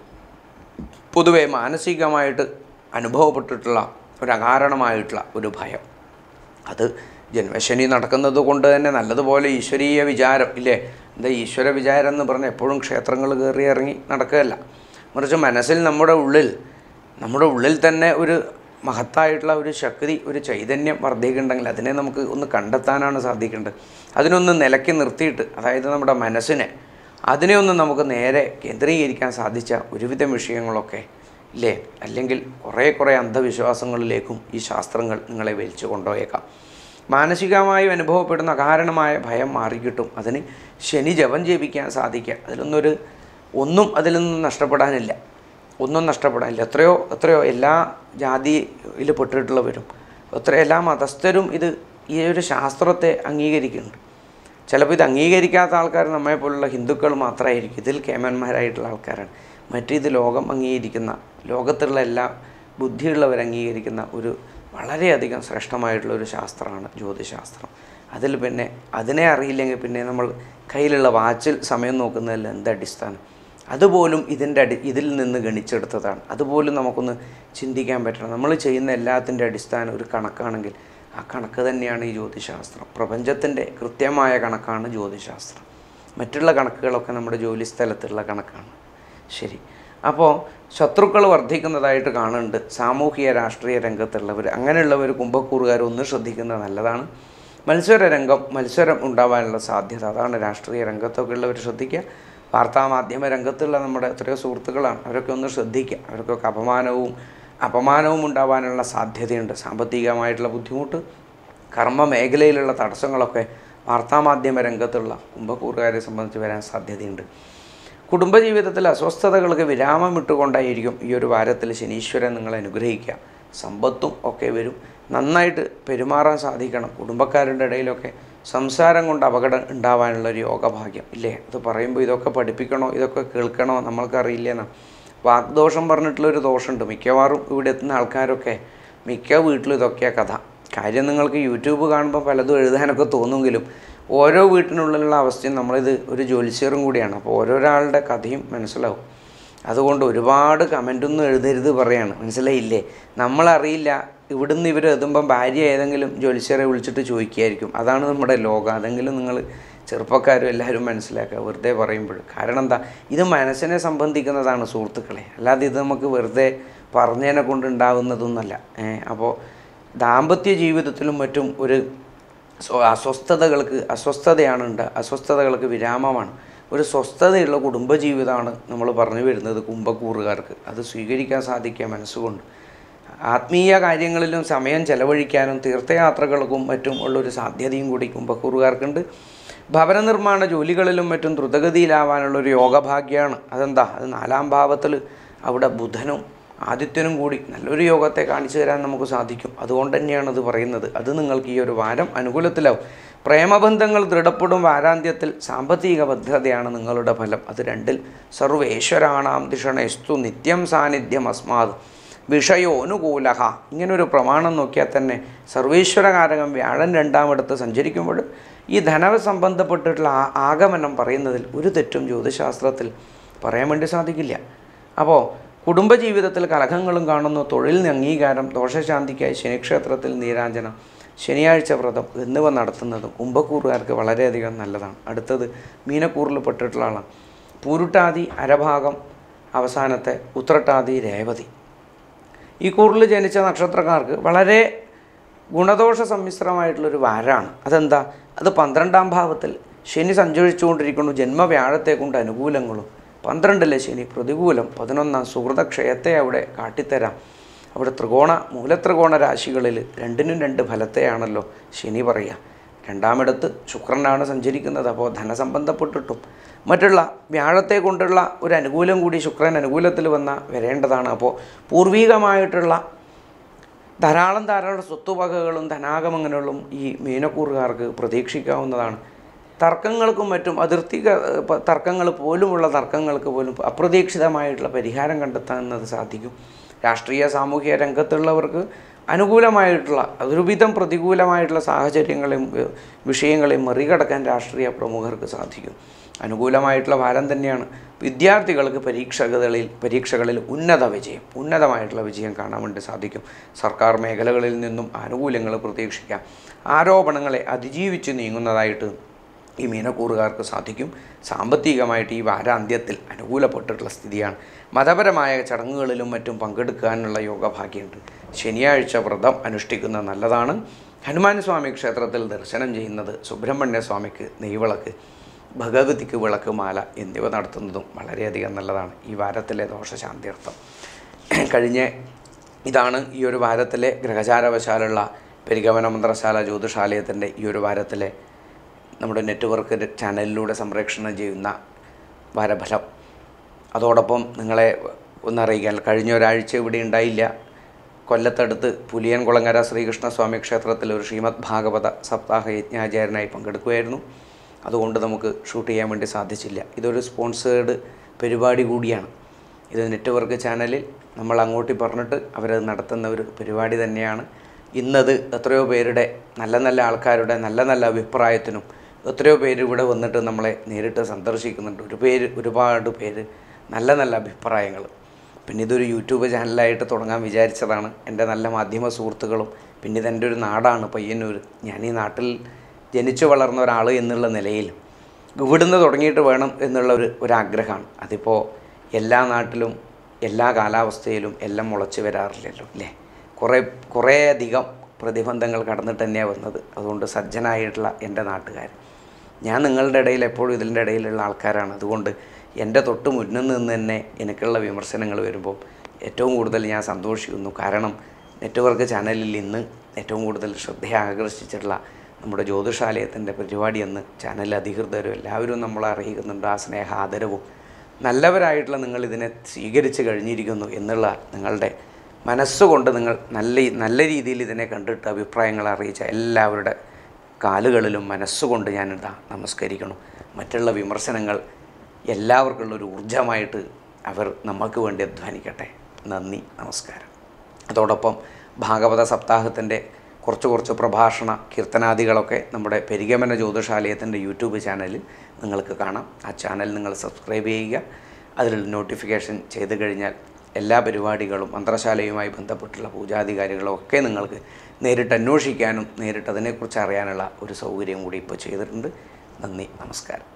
പൊതുവെ മാനസികമായിട്ട് അനുഭവപ്പെട്ടിട്ടുള്ള ഒരു അകാരണമായിട്ടുള്ള ഒരു ഭയം അത് ജന്മശനി നടക്കുന്നത് കൊണ്ട് തന്നെ നല്ലതുപോലെ ഈശ്വരീയ വിചാരം ഇല്ലേ എന്താ ഈശ്വര വിചാരം എന്ന് പറഞ്ഞാൽ എപ്പോഴും ക്ഷേത്രങ്ങൾ കയറി ഇറങ്ങി നടക്കുകയല്ല മറിച്ച് മനസ്സിൽ നമ്മുടെ ഉള്ളിൽ നമ്മുടെ ഉള്ളിൽ തന്നെ ഒരു മഹത്തായിട്ടുള്ള ഒരു ശക്തി ഒരു ചൈതന്യം വർദ്ധിക്കുന്നുണ്ടെങ്കിൽ അതിനെ നമുക്ക് ഒന്ന് കണ്ടെത്താനാണ് സാധിക്കേണ്ടത് അതിനൊന്ന് നിലയ്ക്ക് നിർത്തിയിട്ട് അതായത് നമ്മുടെ മനസ്സിനെ അതിനെ ഒന്ന് നമുക്ക് നേരെ കേന്ദ്രീകരിക്കാൻ സാധിച്ച ഒരുവിധം വിഷയങ്ങളൊക്കെ ഇല്ലേ അല്ലെങ്കിൽ കുറേ കുറേ അന്ധവിശ്വാസങ്ങളിലേക്കും ഈ ശാസ്ത്രങ്ങൾ നിങ്ങളെ വലിച്ചു കൊണ്ടുപോയേക്കാം മാനസികമായി അനുഭവപ്പെടുന്ന അകാരണമായ ഭയം മാറിക്കിട്ടും അതിന് ശനി ജപം ജപിക്കാൻ സാധിക്കുക അതിലൊന്നൊരു ഒന്നും അതിൽ നിന്ന് നഷ്ടപ്പെടാനില്ല ഒന്നും നഷ്ടപ്പെടാനില്ല എത്രയോ എത്രയോ എല്ലാ ജാതിയിൽ പെട്ടിട്ടുള്ളവരും എത്ര എല്ലാ മതസ്ഥരും ഇത് ഈ ഒരു ശാസ്ത്രത്തെ അംഗീകരിക്കുന്നുണ്ട് ചിലപ്പോൾ ഇത് അംഗീകരിക്കാത്ത ആൾക്കാർ നമ്മെ പോലുള്ള ഹിന്ദുക്കൾ മാത്രമായിരിക്കും ഇതിൽ കേമന്മാരായിട്ടുള്ള ആൾക്കാരാണ് മറ്റേത് ലോകം അംഗീകരിക്കുന്ന ലോകത്തുള്ള എല്ലാ ബുദ്ധിയുള്ളവർ അംഗീകരിക്കുന്ന ഒരു വളരെയധികം ശ്രേഷ്ഠമായിട്ടുള്ള ഒരു ശാസ്ത്രമാണ് ജ്യോതിശാസ്ത്രം അതിൽ പിന്നെ അതിനെ അറിയില്ലെങ്കിൽ പിന്നെ നമ്മൾ കയ്യിലുള്ള വാച്ചിൽ സമയം നോക്കുന്നതിൽ എന്ത് അടിസ്ഥാനം അതുപോലും ഇതിൻ്റെ അടി ഇതിൽ നിന്ന് ഗണിച്ചെടുത്തതാണ് അതുപോലും നമുക്കൊന്ന് ചിന്തിക്കാൻ പറ്റണം നമ്മൾ ചെയ്യുന്ന എല്ലാത്തിൻ്റെ അടിസ്ഥാനം ഒരു കണക്കാണെങ്കിൽ ആ കണക്ക് തന്നെയാണ് ഈ ജ്യോതിശാസ്ത്രം പ്രപഞ്ചത്തിൻ്റെ കൃത്യമായ കണക്കാണ് ജ്യോതിശാസ്ത്രം മറ്റുള്ള കണക്കുകളൊക്കെ നമ്മുടെ ജോലി സ്ഥലത്തുള്ള കണക്കാണ് ശരി അപ്പോൾ ശത്രുക്കൾ വർദ്ധിക്കുന്നതായിട്ട് കാണുന്നുണ്ട് സാമൂഹിക രാഷ്ട്രീയ രംഗത്തുള്ളവർ അങ്ങനെയുള്ളവർ കുംഭക്കൂറുകാർ ഒന്ന് ശ്രദ്ധിക്കുന്നത് നല്ലതാണ് മത്സര രംഗം മത്സരം ഉണ്ടാവാനുള്ള സാധ്യത അതാണ് രാഷ്ട്രീയ രംഗത്തൊക്കെ ഉള്ളവർ ശ്രദ്ധിക്കുക വാർത്താമാധ്യമ രംഗത്തുള്ള നമ്മുടെ എത്രയോ സുഹൃത്തുക്കളാണ് അവരൊക്കെ ഒന്ന് ശ്രദ്ധിക്കുക അവർക്കൊക്കെ അപമാനവും അപമാനവും ഉണ്ടാവാനുള്ള സാധ്യതയുണ്ട് സാമ്പത്തികമായിട്ടുള്ള ബുദ്ധിമുട്ട് കർമ്മ മേഖലയിലുള്ള തടസ്സങ്ങളൊക്കെ വാർത്താമാധ്യമ രംഗത്തുള്ള കുംഭക്കൂറുകാരെ സംബന്ധിച്ച് വരാൻ സാധ്യതയുണ്ട് കുടുംബജീവിതത്തിൽ അസ്വസ്ഥതകൾക്ക് വിരാമം ഇട്ടുകൊണ്ടായിരിക്കും ഈ ഒരു വാരത്തിൽ ശനീശ്വരൻ നിങ്ങളെ അനുഗ്രഹിക്കുക സമ്പത്തും ഒക്കെ വരും നന്നായിട്ട് പെരുമാറാൻ സാധിക്കണം കുടുംബക്കാരുടെ ഇടയിലൊക്കെ സംസാരം കൊണ്ട് അപകടം ഉണ്ടാവാനുള്ള ഒരു യോഗഭാഗ്യം ഇല്ലേ അത് പറയുമ്പോൾ ഇതൊക്കെ പഠിപ്പിക്കണോ ഇതൊക്കെ കേൾക്കണോ നമ്മൾക്കറിയില്ലെന്നാ വാഗ്ദോഷം പറഞ്ഞിട്ടുള്ളൊരു ദോഷമുണ്ട് മിക്കവാറും ഇവിടെ എത്തുന്ന ആൾക്കാരൊക്കെ മിക്ക വീട്ടിലും ഇതൊക്കെയാണ് കഥ കാര്യം നിങ്ങൾക്ക് യൂട്യൂബ് കാണുമ്പോൾ പലതും എഴുതാനൊക്കെ തോന്നുമെങ്കിലും ഓരോ വീട്ടിനുള്ളിലുള്ള അവസ്ഥയും നമ്മളിത് ഒരു ജ്യോത്സ്യറും കൂടിയാണ് അപ്പോൾ ഓരോരാളുടെ കഥയും മനസ്സിലാവും അതുകൊണ്ട് ഒരുപാട് കമൻ്റൊന്നും എഴുതരുത് പറയാണ് മനസ്സിലായില്ലേ നമ്മളറിയില്ല ഇവിടുന്ന് ഇവർ എഴുതുമ്പം ഭാര്യ ഏതെങ്കിലും ജ്യോത്സ്യരെ വിളിച്ചിട്ട് ചോദിക്കുകയായിരിക്കും അതാണ് നമ്മുടെ ലോകം അതെങ്കിലും നിങ്ങൾ ചെറുപ്പക്കാരും എല്ലാവരും മനസ്സിലാക്കുക വെറുതെ പറയുമ്പോൾ കാരണം എന്താ ഇത് മനസ്സിനെ സംബന്ധിക്കുന്നതാണ് സുഹൃത്തുക്കളെ അല്ലാതെ ഇത് നമുക്ക് വെറുതെ പറഞ്ഞതിനെ കൊണ്ട് ഉണ്ടാകുന്നതൊന്നുമല്ല അപ്പോൾ ദാമ്പത്യ ജീവിതത്തിലും മറ്റും ഒരു സ്വ- അസ്വസ്ഥതകൾക്ക് അസ്വസ്ഥതയാണ് ഉണ്ട് അസ്വസ്ഥതകൾക്ക് വിരാമമാണ് ഒരു സ്വസ്ഥതയുള്ള കുടുംബജീവിതമാണ് നമ്മൾ പറഞ്ഞു വരുന്നത് കുംഭക്കൂറുകാർക്ക് അത് സ്വീകരിക്കാൻ സാധിക്കുക മനസ്സുകൊണ്ട് ആത്മീയ കാര്യങ്ങളിലും സമയം ചെലവഴിക്കാനും തീർത്ഥയാത്രകൾക്കും മറ്റും ഉള്ളൊരു സാധ്യതയും കൂടി കുംഭക്കൂറുകാർക്കുണ്ട് ഭവന നിർമ്മാണ ജോലികളിലും മറ്റും ദ്രുതഗതിയിലാവാനുള്ളൊരു യോഗഭാഗ്യമാണ് അതെന്താ അത് നാലാം ഭാവത്തിൽ അവിടെ ബുധനും ആദിത്യനും കൂടി നല്ലൊരു യോഗത്തെ കാണിച്ചു തരാൻ നമുക്ക് സാധിക്കും അതുകൊണ്ട് തന്നെയാണ് അത് പറയുന്നത് അത് നിങ്ങൾക്ക് ഈ ഒരു വാരം അനുകൂലത്തിലാവും പ്രേമബന്ധങ്ങൾ ദൃഢപ്പെടും വാരാന്ത്യത്തിൽ സാമ്പത്തിക ഭദ്രതയാണ് നിങ്ങളുടെ ഫലം അത് രണ്ടിൽ സർവേശ്വരാണാം ദിഷണസ്തു നിത്യം സാന്നിധ്യം അസ്മാത് വിഷയോനുകൂലഹ ഇങ്ങനൊരു പ്രമാണം നോക്കിയാൽ തന്നെ സർവേശ്വരകാരകം വ്യാഴൻ രണ്ടാമിടത്ത് സഞ്ചരിക്കുമ്പോൾ ഈ ധനവ സംബന്ധപ്പെട്ടിട്ടുള്ള ആ- ആഗമനം പറയുന്നതിൽ ഒരു തെറ്റും ജ്യോതിശാസ്ത്രത്തിൽ പറയാൻ വേണ്ടി സാധിക്കില്ല അപ്പോൾ കുടുംബജീവിതത്തിൽ കലഹങ്ങളും കാണുന്നു തൊഴിലിന് അംഗീകാരം ദോഷശാന്തിക്കായി ശനിക്ഷേത്രത്തിൽ നീരാഞ്ജനം ശനിയാഴ്ച വ്രതം എന്നിവ നടത്തുന്നതും കുംഭക്കൂറുകാർക്ക് വളരെയധികം നല്ലതാണ് അടുത്തത് മീനക്കൂറിൽ പെട്ടിട്ടുള്ള ആളാണ് പൂരുട്ടാതി അരഭാഗം അവസാനത്തെ ഉത്രട്ടാതി രേവതി ഈ കൂറിൽ ജനിച്ച നക്ഷത്രക്കാർക്ക് വളരെ ഗുണദോഷ സമ്മിശ്രമായിട്ടുള്ളൊരു വാരാണ് അതെന്താ അത് പന്ത്രണ്ടാം ഭാവത്തിൽ ശനി സഞ്ചരിച്ചുകൊണ്ടിരിക്കുന്നു ജന്മവ്യാഴത്തെ കൊണ്ട് അനുകൂലങ്ങളും പന്ത്രണ്ടിലെ ശനി പ്രതികൂലം പതിനൊന്നാം സുഹൃതക്ഷയത്തെ അവിടെ കാട്ടിത്തരാം അവിടെ ത്രികോണ മൂലത്രികോണ രാശികളിൽ രണ്ടിനും രണ്ട് ഫലത്തെയാണല്ലോ ശനി പറയുക രണ്ടാമിടത്ത് ശുക്രനാണ് സഞ്ചരിക്കുന്നത് അപ്പോൾ ധനസംബന്ധപ്പെട്ടിട്ടും മറ്റുള്ള വ്യാഴത്തെ കൊണ്ടുള്ള ഒരു അനുകൂലം കൂടി ശുക്രൻ അനുകൂലത്തിൽ വന്ന വരേണ്ടതാണ് അപ്പോൾ പൂർവികമായിട്ടുള്ള ധാരാളം ധാരാളം സ്വത്തുവകകളും ധനാഗമനങ്ങളും ഈ മീനക്കൂറുകാർക്ക് പ്രതീക്ഷിക്കാവുന്നതാണ് തർക്കങ്ങൾക്കും മറ്റും അതിർത്തി തർക്കങ്ങൾ പോലുമുള്ള തർക്കങ്ങൾക്ക് പോലും അപ്രതീക്ഷിതമായിട്ടുള്ള പരിഹാരം കണ്ടെത്താൻ സാധിക്കും രാഷ്ട്രീയ സാമൂഹിക രംഗത്തുള്ളവർക്ക് അനുകൂലമായിട്ടുള്ള ഒരുവിധം പ്രതികൂലമായിട്ടുള്ള സാഹചര്യങ്ങളെയും ഏഹ്, വിഷയങ്ങളെയും മറികടക്കാൻ രാഷ്ട്രീയ പ്രമുഖർക്ക് സാധിക്കും അനുകൂലമായിട്ടുള്ള വാരം തന്നെയാണ് വിദ്യാർത്ഥികൾക്ക് പരീക്ഷകളിൽ പരീക്ഷകളിൽ ഉന്നത വിജയം ഉന്നതമായിട്ടുള്ള വിജയം കാണാൻ വേണ്ടി സാധിക്കും സർക്കാർ മേഖലകളിൽ നിന്നും ആനുകൂല്യങ്ങൾ പ്രതീക്ഷിക്കാം ആരോപണങ്ങളെ അതിജീവിച്ച് നീങ്ങുന്നതായിട്ട് ഈ മീനക്കൂറുകാർക്ക് സാധിക്കും സാമ്പത്തികമായിട്ട് ഈ വാരാന്ത്യത്തിൽ അനുകൂലപ്പെട്ടിട്ടുള്ള സ്ഥിതിയാണ് മതപരമായ ചടങ്ങുകളിലും മറ്റും പങ്കെടുക്കാനുള്ള യോഗഭാഗ്യമുണ്ട് ശനിയാഴ്ച വ്രതം അനുഷ്ഠിക്കുന്നത് നല്ലതാണ് ഹനുമാൻ സ്വാമി ക്ഷേത്രത്തിൽ ദർശനം ചെയ്യുന്നത് സുബ്രഹ്മണ്യ സ്വാമിക്ക് നെയ്വിളക്ക് ഭഗവതിക്ക് വിളക്ക് മാല എന്നിവ നടത്തുന്നതും വളരെയധികം നല്ലതാണ് ഈ വാരത്തിലെ ദോഷശാന്തിയർത്ഥം കഴിഞ്ഞ ഇതാണ് ഈ ഒരു വാരത്തിലെ ഗ്രഹചാരവശാലുള്ള പരിഗമന മന്ത്രശാല ജ്യോതിഷാലയത്തിൻ്റെ ഈ ഒരു വാരത്തിലെ നമ്മുടെ നെറ്റ്വർക്ക് ചാനലിലൂടെ സംപ്രേഷണം ചെയ്യുന്ന വാരഫലം അതോടൊപ്പം നിങ്ങളെ ഒന്നറിയിക്കാൻ കഴിഞ്ഞ ഒരാഴ്ച ഇവിടെ ഉണ്ടായില്ല കൊല്ലത്തടുത്ത് പുലിയൻകുളങ്ങര ശ്രീകൃഷ്ണസ്വാമി ക്ഷേത്രത്തിൽ ഒരു ശ്രീമദ് ഭാഗവത സപ്താഹ യജ്ഞാചാര്യനായി പങ്കെടുക്കുകയായിരുന്നു അതുകൊണ്ട് നമുക്ക് ഷൂട്ട് ചെയ്യാൻ വേണ്ടി സാധിച്ചില്ല ഇതൊരു സ്പോൺസേഡ് പരിപാടി കൂടിയാണ് ഇത് നെറ്റ്വർക്ക് ചാനലിൽ നമ്മൾ അങ്ങോട്ട് പറഞ്ഞിട്ട് അവരത് നടത്തുന്ന ഒരു പരിപാടി തന്നെയാണ് ഇന്നത് എത്രയോ പേരുടെ നല്ല നല്ല ആൾക്കാരുടെ നല്ല നല്ല അഭിപ്രായത്തിനും എത്രയോ പേര് ഇവിടെ വന്നിട്ട് നമ്മളെ നേരിട്ട് സന്ദർശിക്കുന്നുണ്ട് ഒരു പേര് ഒരുപാട് പേര് നല്ല നല്ല അഭിപ്രായങ്ങൾ പിന്നെ ഇതൊരു യൂട്യൂബ് ചാനലായിട്ട് തുടങ്ങാൻ വിചാരിച്ചതാണ് എൻ്റെ നല്ല മാധ്യമ സുഹൃത്തുക്കളും പിന്നെ ഇതെൻ്റെ ഒരു നാടാണ് പയ്യന്നൂർ ഞാൻ ഈ നാട്ടിൽ ജനിച്ചു വളർന്ന ഒരാൾ എന്നുള്ള നിലയിൽ ഇവിടുന്ന് തുടങ്ങിയിട്ട് വേണം എന്നുള്ള ഒരു ഒരാഗ്രഹമാണ് അതിപ്പോൾ എല്ലാ നാട്ടിലും എല്ലാ കാലാവസ്ഥയിലും എല്ലാം മുളച്ച് വരാറില്ലല്ലോ അല്ലേ കുറേ കുറേ അധികം പ്രതിബന്ധങ്ങൾ കടന്നിട്ട് തന്നെയാണ് വന്നത് അതുകൊണ്ട് സജ്ജനായിട്ടുള്ള എൻ്റെ നാട്ടുകാർ ഞാൻ നിങ്ങളുടെ ഇടയിൽ എപ്പോഴും ഇതിൻ്റെ ഇടയിലുള്ള ആൾക്കാരാണ് അതുകൊണ്ട് എൻ്റെ തൊട്ട് മുന്നിൽ നിന്ന് തന്നെ എനിക്കുള്ള വിമർശനങ്ങൾ വരുമ്പോൾ ഏറ്റവും കൂടുതൽ ഞാൻ സന്തോഷിക്കുന്നു കാരണം നെറ്റ്വർക്ക് ചാനലിൽ ഇന്ന് ഏറ്റവും കൂടുതൽ ശ്രദ്ധ ആകർഷിച്ചിട്ടുള്ള നമ്മുടെ ജ്യോതിഷാലയത്തിൻ്റെ പരിപാടി എന്ന് ചാനൽ അധികൃതരും എല്ലാവരും നമ്മളെ അറിയിക്കുന്നുണ്ട് ആ സ്നേഹ ആദരവും നല്ലവരായിട്ടുള്ള നിങ്ങൾ ഇതിനെ സ്വീകരിച്ച് കഴിഞ്ഞിരിക്കുന്നു എന്നുള്ള നിങ്ങളുടെ മനസ്സുകൊണ്ട് നിങ്ങൾ നല്ല നല്ല രീതിയിൽ ഇതിനെ കണ്ടിട്ട് അഭിപ്രായങ്ങൾ അറിയിച്ച എല്ലാവരുടെ കാലുകളിലും മനസ്സുകൊണ്ട് ഞാനിതാ നമസ്കരിക്കണം മറ്റുള്ള വിമർശനങ്ങൾ എല്ലാവർക്കുള്ള ഒരു ഊർജമായിട്ട് അവർ നമുക്ക് വേണ്ടി അധ്വാനിക്കട്ടെ നന്ദി നമസ്കാരം അതോടൊപ്പം ഭാഗവത സപ്താഹത്തിൻ്റെ കുറച്ച് കുറച്ച് പ്രഭാഷണ കീർത്തനാദികളൊക്കെ നമ്മുടെ പെരിഗമന ജ്യോതിഷാലയത്തിൻ്റെ യൂട്യൂബ് ചാനലിൽ നിങ്ങൾക്ക് കാണാം ആ ചാനൽ നിങ്ങൾ സബ്സ്ക്രൈബ് ചെയ്യുക അതിൽ നോട്ടിഫിക്കേഷൻ ചെയ്ത് കഴിഞ്ഞാൽ എല്ലാ പരിപാടികളും മന്ത്രശാലയുമായി ബന്ധപ്പെട്ടുള്ള പൂജാധികാരികളും ഒക്കെ നിങ്ങൾക്ക് നേരിട്ട് അന്വേഷിക്കാനും നേരിട്ട് അതിനെക്കുറിച്ച് അറിയാനുള്ള ഒരു സൗകര്യം കൂടി ഇപ്പോൾ ചെയ്തിട്ടുണ്ട് നന്ദി നമസ്കാരം